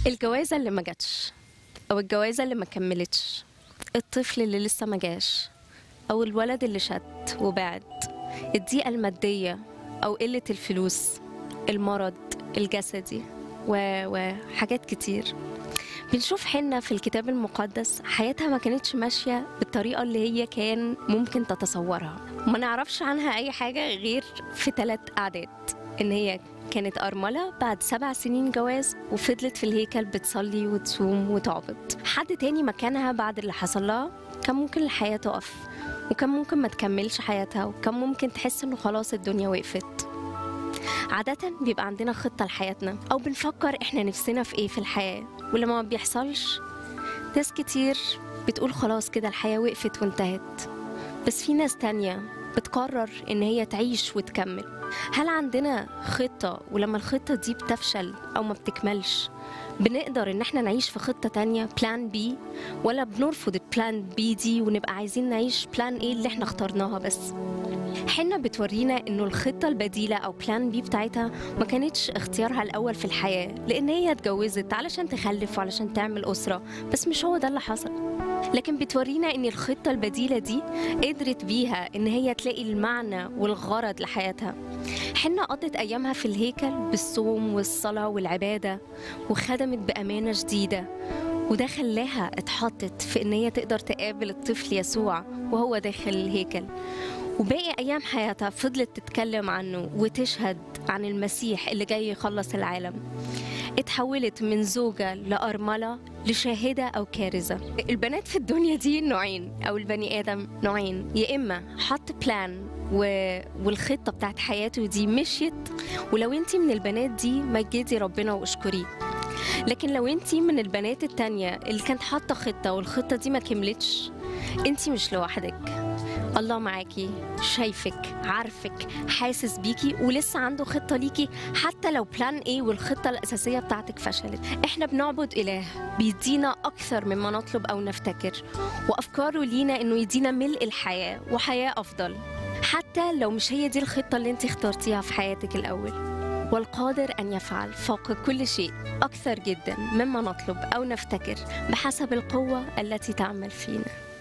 الجوازة اللي ما جاتش أو الجوازة اللي ما كملتش الطفل اللي لسه ما جاش أو الولد اللي شت وبعد الضيقة المادية أو قلة الفلوس المرض الجسدي و- وحاجات كتير بنشوف حنة في الكتاب المقدس حياتها ما كانتش ماشية بالطريقة اللي هي كان ممكن تتصورها ما نعرفش عنها أي حاجة غير في ثلاث أعداد إن هي كانت أرملة بعد سبع سنين جواز وفضلت في الهيكل بتصلي وتصوم وتعبد حد تاني مكانها بعد اللي حصل لها كان ممكن الحياة تقف وكان ممكن ما تكملش حياتها وكان ممكن تحس إنه خلاص الدنيا وقفت عادة بيبقى عندنا خطة لحياتنا أو بنفكر إحنا نفسنا في إيه في الحياة ولما ما بيحصلش ناس كتير بتقول خلاص كده الحياة وقفت وانتهت بس في ناس تانية بتقرر إن هي تعيش وتكمل هل عندنا خطة ولما الخطة دي بتفشل أو ما بتكملش بنقدر إن احنا نعيش في خطة تانية بلان بي ولا بنرفض البلان بي دي ونبقى عايزين نعيش بلان ايه اللي احنا اخترناها بس حنا بتورينا انه الخطه البديله او بلان بي بتاعتها ما كانتش اختيارها الاول في الحياه لان هي اتجوزت علشان تخلف وعلشان تعمل اسره بس مش هو ده اللي حصل لكن بتورينا ان الخطه البديله دي قدرت بيها ان هي تلاقي المعنى والغرض لحياتها حنا قضت ايامها في الهيكل بالصوم والصلاه والعباده وخدمت بامانه شديده وده خلاها اتحطت في ان هي تقدر تقابل الطفل يسوع وهو داخل الهيكل وباقي أيام حياتها فضلت تتكلم عنه وتشهد عن المسيح اللي جاي يخلص العالم اتحولت من زوجة لأرملة لشاهدة أو كارزة البنات في الدنيا دي نوعين أو البني آدم نوعين يا إما حط بلان و... والخطة بتاعت حياته دي مشيت ولو انت من البنات دي مجدي ربنا واشكريه لكن لو انت من البنات التانية اللي كانت حاطة خطة والخطة دي ما كملتش انت مش لوحدك الله معاكي شايفك عارفك حاسس بيكي ولسه عنده خطة ليكي حتى لو بلان ايه والخطة الأساسية بتاعتك فشلت احنا بنعبد إله بيدينا أكثر مما نطلب أو نفتكر وأفكاره لينا إنه يدينا ملء الحياة وحياة أفضل حتى لو مش هي دي الخطة اللي انت اخترتيها في حياتك الأول والقادر أن يفعل فوق كل شيء أكثر جدا مما نطلب أو نفتكر بحسب القوة التي تعمل فينا